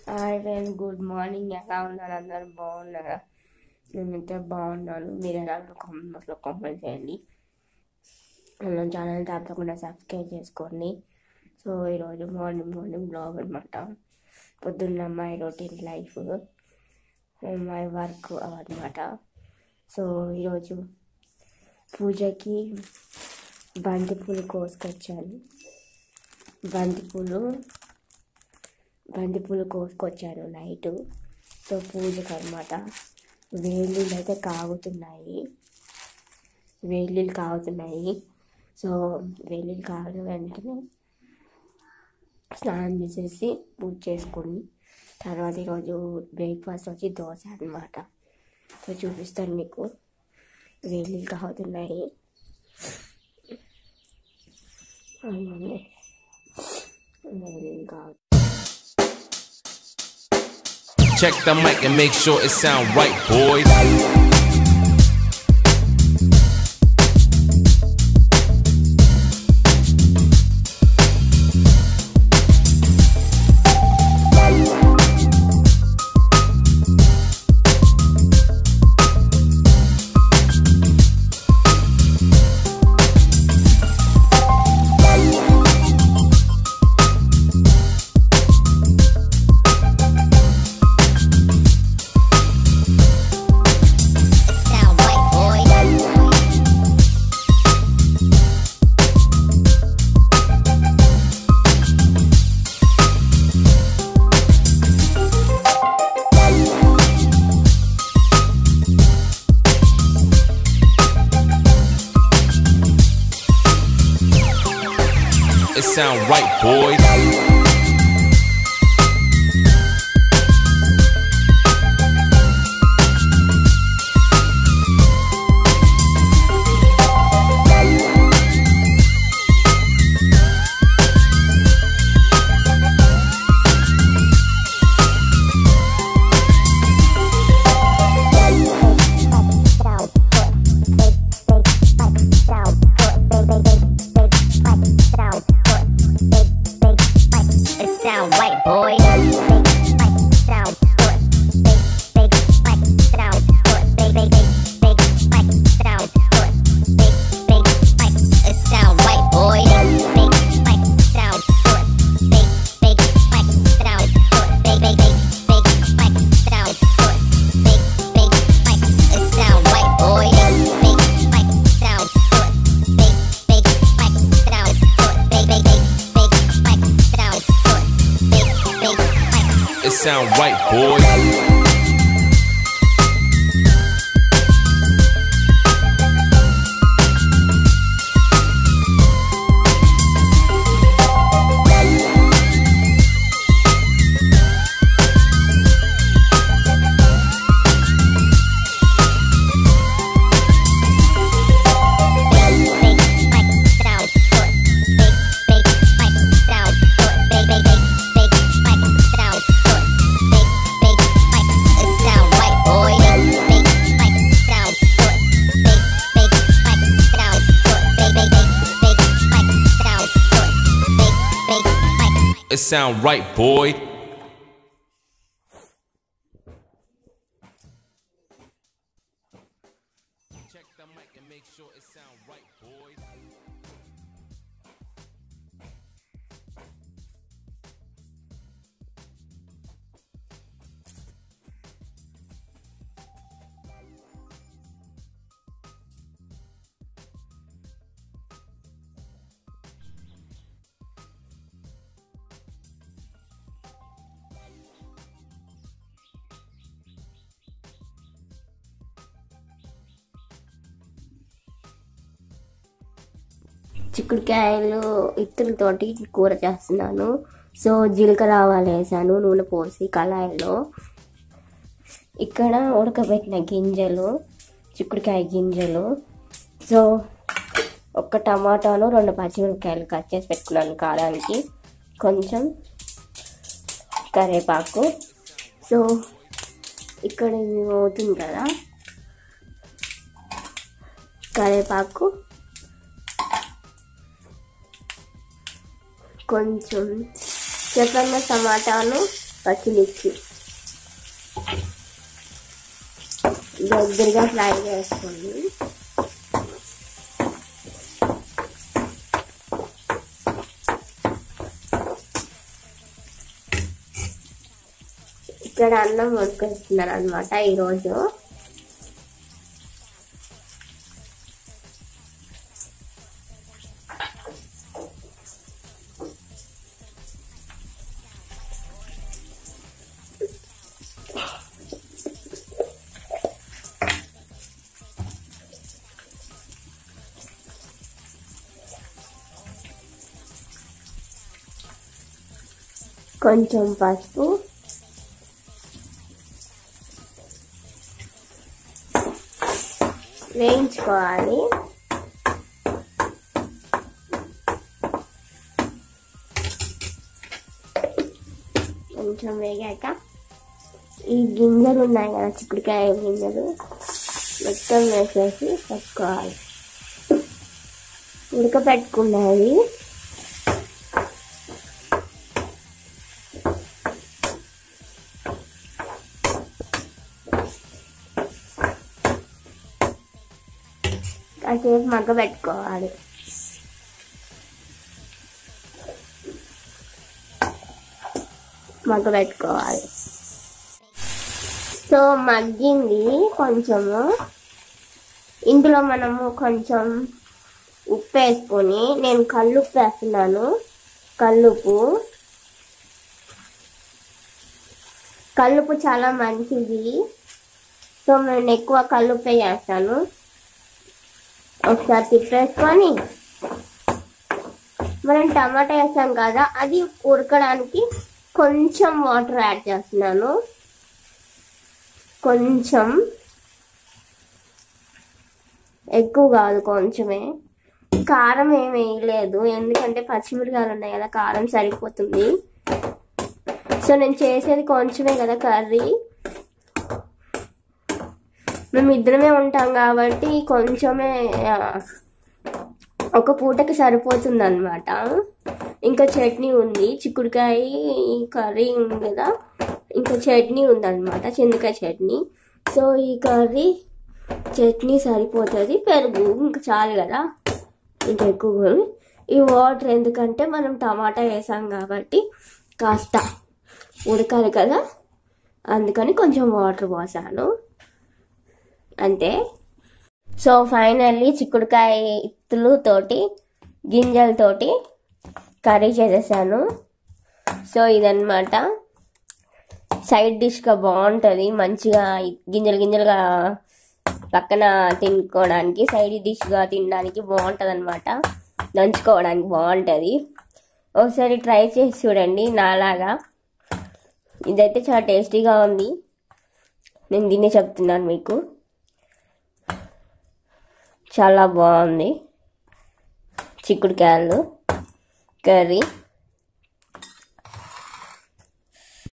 Hi friends good morning ఎలా ఉన్నారు అందరు బాగున్నారా నేనైతే బాగున్నాను మీరు ఎలా కామెంట్స్లో కామెంట్ చేయండి మన ఛానల్ తప్పకుండా సబ్స్క్రైబ్ చేసుకోండి సో ఈరోజు మార్నింగ్ మార్నింగ్ బ్లాగ్ అనమాట పొద్దున్న my routine life my work అనమాట సో ఈరోజు పూజకి బంతిపూలు కోసుకొచ్చాను బంతిపూలు బంతిపూలు కోసుకొచ్చాను నైట్ సో పూజకు అనమాట వేలీలు అయితే కాగుతున్నాయి వేలీలు కాగుతున్నాయి సో వేలీలు కాగిన వెంటనే స్నానం చేసేసి పూజ చేసుకొని తర్వాత ఈరోజు బ్రేక్ఫాస్ట్ వచ్చి దోశ అనమాట సో చూపిస్తాను మీకు వేలీలు కాగుతున్నాయి అవునండి వేలీలు కాగు Check the mic and make sure it sound right, boys. Sound white boy. It sound right, boys. It sound white boy. It sound white boy. It sound white boy. It sound right, boys. It sound white boy. It sound right, boy. Check the mic and make sure it sound right, boys. చిక్కుడుకాయలు ఇత్తులతోటి కూర చేస్తున్నాను so జీలకర్ర ఆవాలు వేసాను నూనె పోసి కళాయిలో ఇక్కడ ఉడకబెట్టిన గింజలు చిక్కుడుకాయ గింజలు సో ఒక టమాటాను రెండు పచ్చిమిరపకాయలు కట్ చేసి పెట్టుకున్నాను కారానికి కొంచెం కరివేపాకు సో ఇక్కడ ఇది అవుతుంది కదా కరివేపాకు కొంచెం చెప్పన్న టమాటాను పచ్చిమిర్చి దగ్గరగా ఫ్రై చేసుకోండి ఇక్కడ అన్నం వండుకొస్తున్నాను అనమాట ఈరోజు కొంచెం పసుపు వేయించుకోవాలి కొంచెం వేగాక ఈ గింజలు ఉన్నాయి కదా చిక్కుడుకాయ గింజలు మొత్తం వేసేసి పెట్టుకోవాలి ఉడకపెట్టుకున్నది కాసేపు మగ్గ పెట్టుకోవాలి మగ్గ పెట్టుకోవాలి సో మగ్గింది కొంచెము ఇందులో మనము కొంచెం ఉప్పు వేసుకొని నేను కల్లుప్పు వేస్తున్నాను కల్లుప్పు కల్లుప్పు చాలా మంచిది సో నేను ఎక్కువ కల్లుప్పే వేస్తాను ఒకసారి తిప్పేసుకొని మనం టమాటా వేసాం కదా అది ఉడకడానికి కొంచెం వాటర్ యాడ్ చేస్తున్నాను కొంచెం ఎక్కువ కాదు కొంచెమే కారం ఏమి వేయలేదు ఎందుకంటే పచ్చిమిరకాయలు ఉన్నాయి కదా కారం సరిపోతుంది సో నేను చేసేది కొంచెమే కదా కర్రీ మేము ఇద్దరమే ఉంటాం కాబట్టి కొంచెమే ఆ, ఒక పూటకి సరిపోతుంది అనమాట ఇంకా చట్నీ ఉంది చిక్కుడుకాయ కర్రీ ఉంది కదా ఇంకా చట్నీ ఉందన్నమాట చింతకాయ చట్నీ సో ఈ కర్రీ చట్నీ సరిపోతుంది పెరుగు ఇంకా చాలు కదా ఇంకా ఎక్కువ ఈ వాటర్ ఎందుకంటే మనం టమాటా వేసాం కాబట్టి కాస్త ఉడకాలి కదా అందుకని కొంచెం వాటర్ పోసాను అంతే సో ఫైనల్లీ చిక్కుడుకాయ ఇత్తులు తోటి గింజలతోటి కర్రీ చేసేసాను సో ఇదన్నమాట సైడ్ డిష్గా బాగుంటుంది మంచిగా గింజలు గింజలుగా పక్కన తినుకోవడానికి సైడ్ డిష్గా తినడానికి బాగుంటుంది అనమాట నంచుకోవడానికి బాగుంటుంది ఒకసారి ట్రై చేసి చూడండి నాలాగా ఇదైతే చాలా టేస్టీగా ఉంది నేను దీన్ని చెప్తున్నాను మీకు చాలా బాగుంది చిక్కుడుకాయలు కర్రీ